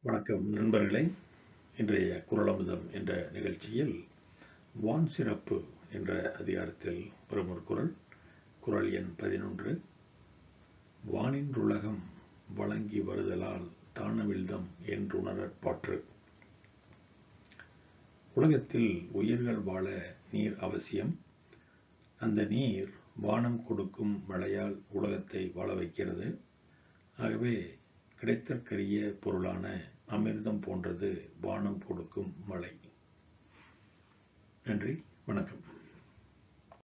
வணக்கம் நண்பர்களே இன்றைய குரலமுதம் என்ற நிகழ்ச்சியில் வான் சிறப்பு என்ற அதிகாரத்தில் வரும் ஒரு குரல் குரல் எண் பதினொன்று வானின்றுலகம் வழங்கி வருதலால் தானவில்தம் என்றுணரற்பாற்று உலகத்தில் உயிர்கள் வாழ நீர் அவசியம் அந்த நீர் வானம் கொடுக்கும் மழையால் உலகத்தை வாழ வைக்கிறது ஆகவே கிடைத்தற்கரிய பொருளான அமிர்தம் போன்றது வானம் கொடுக்கும் மழை நன்றி வணக்கம்